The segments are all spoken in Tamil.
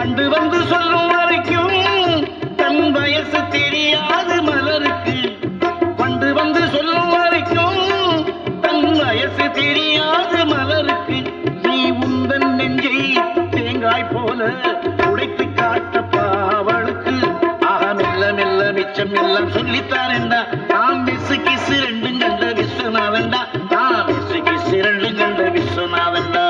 வண்டு வந்து சொல்லும் வரைக்கும் தன் வயசு தெரியாது மலருக்கு வண்டு வந்து சொல்லும் வரைக்கும் தன் வயசு தெரியாது மலருக்கு நீ உந்தன் நெஞ்சை தேங்காய் போல உடைத்து காட்டப்பா அவளுக்கு ஆக மெல்ல மெல்ல மிச்சம் எல்லாம் சொல்லித்தாரேண்டா நான் மிஸ் கிசு ரெண்டும் கண்ட விஸ்வநாதன்டா நான் மிஸ் கிசு ரெண்டும் கண்ட விஸ்வநாதன்டா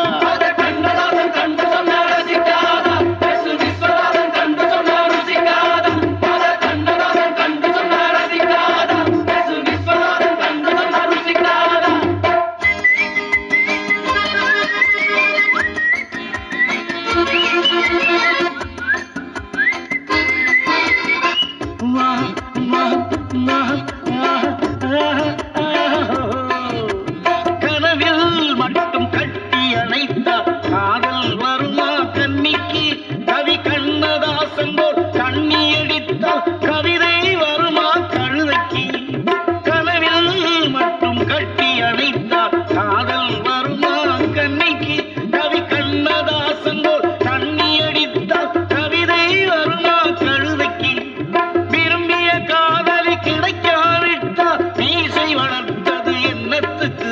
வா, வா, வா, வா, ஆ, ஆ, கனவில் மட்டும் கட்டி அணைத்தா காதல் வருமா கன்னிக்கு கவி கண்ணதாசன் போல் கண்ணி அடித்தால் கவிதை வருமா கழுதைக்கு கனவில் மட்டும் கட்டி அணைத்தால் காதல் வருமா கன்னிக்கு கவி கண்ணதாசன் போல் கண்ணி அடித்தால் கவிதை வருமா கழுதைக்கு விரும்பிய காதலி கிடைக்காவிட்டால் மீசை வளர்த்தது என்னத்துக்கு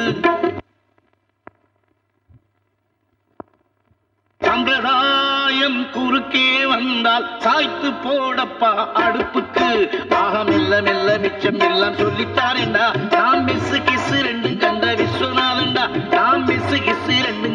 சம்பிரதாயம் குறுக்கே வந்தால் சாய்த்து போடப்பா அடுப்புக்கு ஆக மெல்ல மெல்ல மிச்சம் எல்லாம் சொல்லித்தாரேண்டா நாம் மிஸ் கிஸ் ரெண்டும் கண்ட விஸ்வநாதன்டா நாம் மிஸ் கிஸ் ரெண்டும்